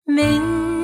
من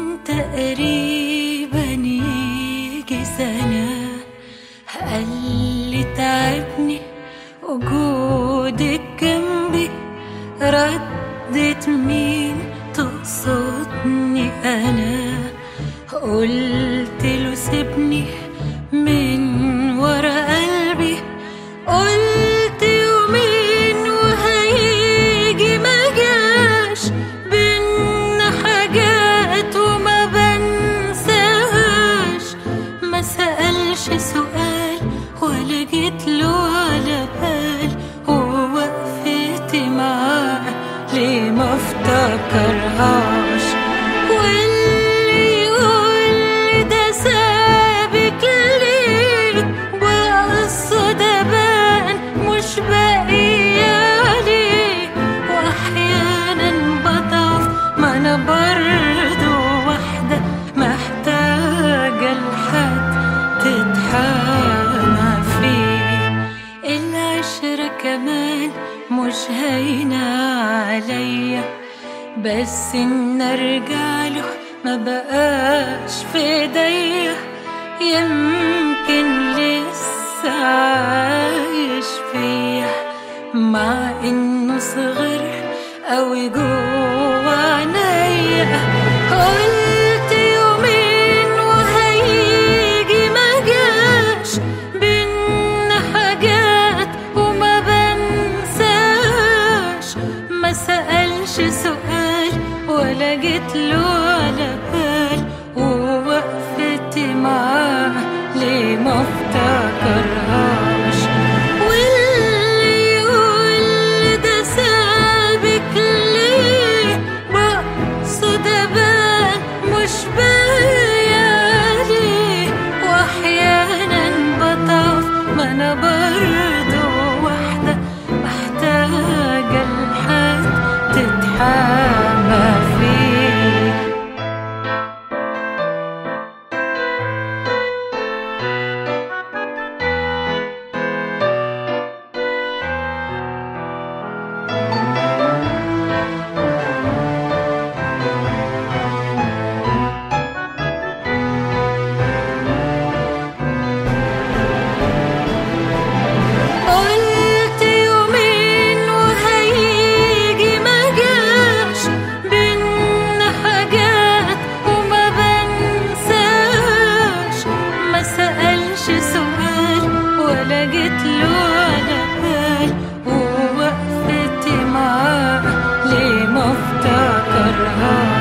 تقريبا يجي سنة قال تعبني وجودك جنبي ردت مين تقصدني أنا قلت له سيبني من ورا قلبي قلت يومين وهيجي ما جاش بينا حاجات وما بنساهاش ما سألش سؤال ولا جيت له على بال ووقفتي معاه ليه ما افتكرهاش واللي يقول ده سابك ليه بقصد ابان مش باقية عليه واحيانا بضعف ما انا برضو واحدة محتاجة لحد تتحامى فيه العشرة كمان مش هينة عليا بس ان ارجع له ما بقاش في ايديا يمكن لسه عايش فيا مع انه صغر اوي جوا عينيا قلت يومين وهيجي ما جاش بينا حاجات وما بنساش ما سألش سؤال ولا جيت له على بال ووقفتي معاه ليه ما افتكرهاش واللي يقول ده سابك ليه بقصد ابان مش بايالي واحيانا بضعف ما انا برضو واحدة محتاجة لحد تتحامى فيه قلت يومين وهيجي ما جاش بينا حاجات وما بنساش ما سألش سؤال ولا جيت له على بال ووقفتي معاه ليه ما افتكرهاش